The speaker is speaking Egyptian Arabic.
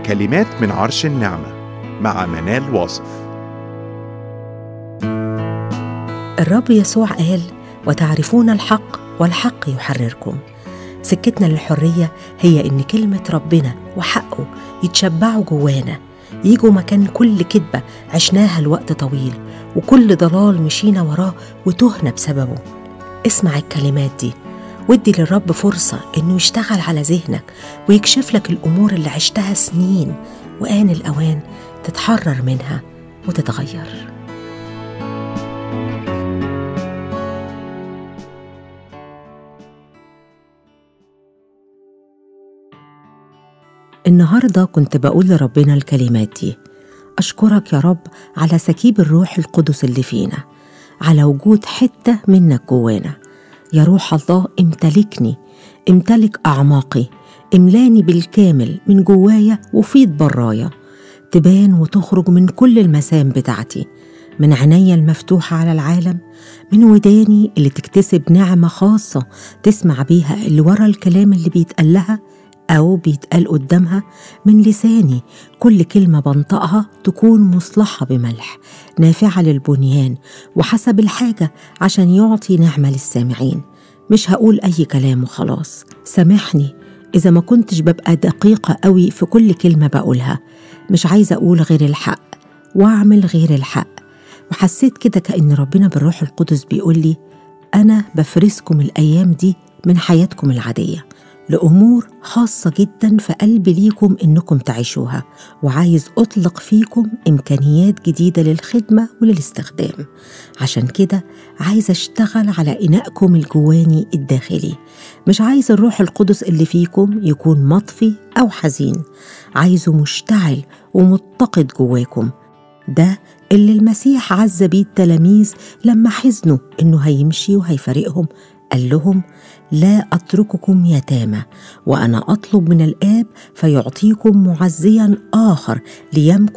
كلمات من عرش النعمة مع منال واصف الرب يسوع قال وتعرفون الحق والحق يحرركم سكتنا للحرية هي إن كلمة ربنا وحقه يتشبعوا جوانا يجوا مكان كل كذبة عشناها لوقت طويل وكل ضلال مشينا وراه وتهنا بسببه اسمع الكلمات دي وادي للرب فرصة إنه يشتغل على ذهنك ويكشف لك الأمور اللي عشتها سنين وآن الأوان تتحرر منها وتتغير النهارده كنت بقول لربنا الكلمات دي أشكرك يا رب على سكيب الروح القدس اللي فينا على وجود حتة منك جوانا يا روح الله امتلكني امتلك أعماقي املاني بالكامل من جوايا وفيض برايا تبان وتخرج من كل المسام بتاعتي من عينيا المفتوحة على العالم من وداني اللي تكتسب نعمة خاصة تسمع بيها اللي ورا الكلام اللي بيتقال لها أو بيتقال قدامها من لساني كل كلمة بنطقها تكون مصلحة بملح نافعة للبنيان وحسب الحاجة عشان يعطي نعمة للسامعين مش هقول أي كلام وخلاص سامحني إذا ما كنتش ببقى دقيقة قوي في كل كلمة بقولها مش عايزة أقول غير الحق وأعمل غير الحق وحسيت كده كأن ربنا بالروح القدس بيقول لي أنا بفرزكم الأيام دي من حياتكم العادية لأمور خاصة جدا في قلبي ليكم إنكم تعيشوها وعايز أطلق فيكم إمكانيات جديدة للخدمة وللاستخدام عشان كده عايز أشتغل على إنائكم الجواني الداخلي مش عايز الروح القدس اللي فيكم يكون مطفي أو حزين عايزه مشتعل ومتقد جواكم ده اللي المسيح عز بيه التلاميذ لما حزنوا إنه هيمشي وهيفارقهم قال لهم لا اترككم يتامى وانا اطلب من الاب فيعطيكم معزيا اخر ليمكث